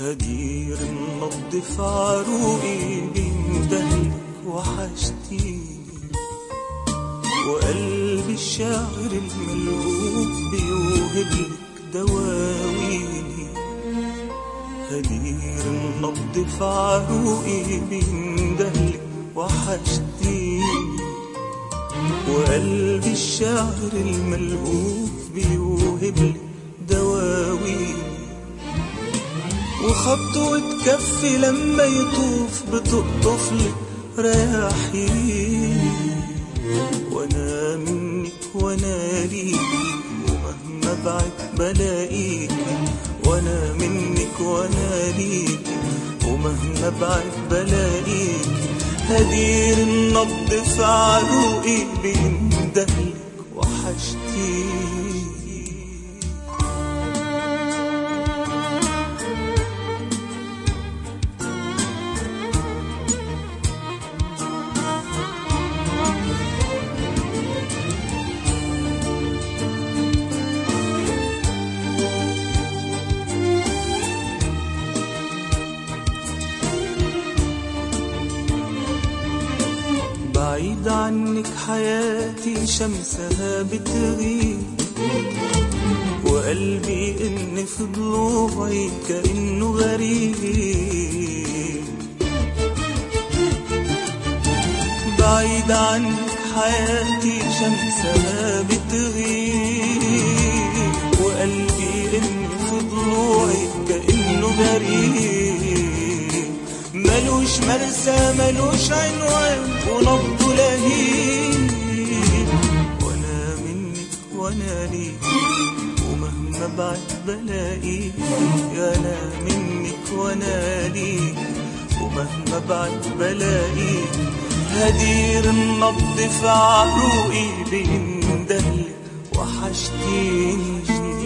هدير النبض في عروقي بيندهلك وحشتيني وقلبي الشاعر الملهوف بيوهبلك دواويني هدير النبض في عروقي بيندهلك وحشتيني وقلبي الشاعر الملهوف بيوهبلك دواويني وخطوة كفي لما يطوف بتقطف لك رياحيني وانا منك وانا ليكي ومهما بعد بلاقيكي وانا منك وانا ليكي ومهما بعد بلاقيكي هدير النبض في عروقي بيندهلك وحشتيني بعيد عنك حياتي شمسها بتغيب وقلبي إن في ضلوعي كأنه غريب بعيد عنك حياتي شمسها بتغيب وقلبي إن في ضلوعي كأنه غريب ملوش مرسى ملوش عنوان ونبضه لهيب وانا منك وانا ليك ومهما بعد بلاقيك انا منك وانا ليك ومهما بعد بلاقيك هدير النبض في عروقي بيندهلك وحشتيني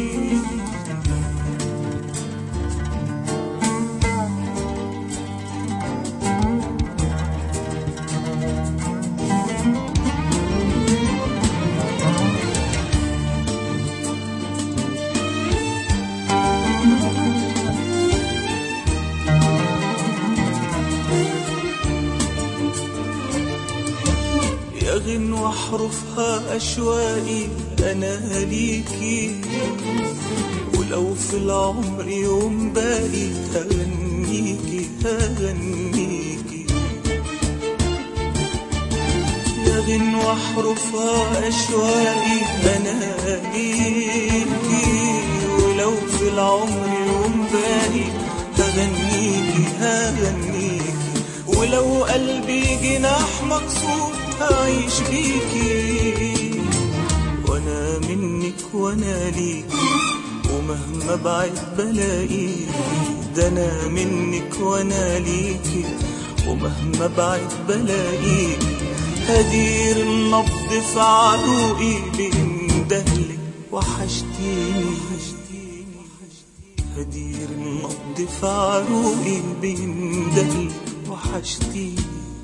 يا غنوة أحرفها أشواقي أنا ليكي ولو في العمر يوم باقي هغنيكي هغنيكي يا غنوة أحرفها أشواقي أنا ليكي ولو في العمر يوم باقي هغنيكي هغنيكي ولو قلبي جناح مكسور هعيش بيكي وانا منك وانا ليكي ومهما بعد بلاقيكي ده انا منك وانا ليكي ومهما بعد بلاقيكي هدير النبض في عروقي بيندهلك وحشتيني هدير النبض في عروقي بيندهلك وحشتيني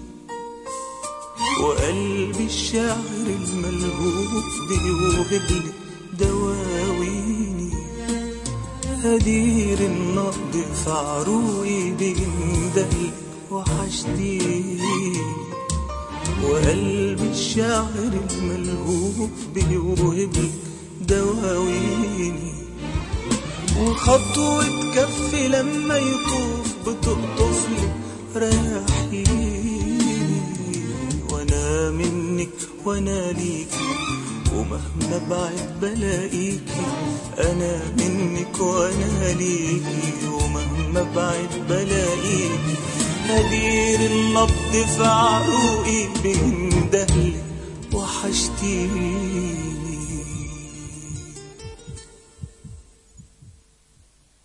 وقلبي الشاعر الملهوف بيوهبلك دواويني هدير النبض في عروقي بيندهلك وحشتيني وقلبي الشاعر الملهوف بيوهبلك دواويني وخطوة كفي لما يطوف بتقطف لي رياحيني وانا منك وانا ليكي ومهما بعد بلاقيكي انا منك وانا ليكي ومهما بعد بلاقيكي هدير النبض في عروقي بيندهلك وحشتيني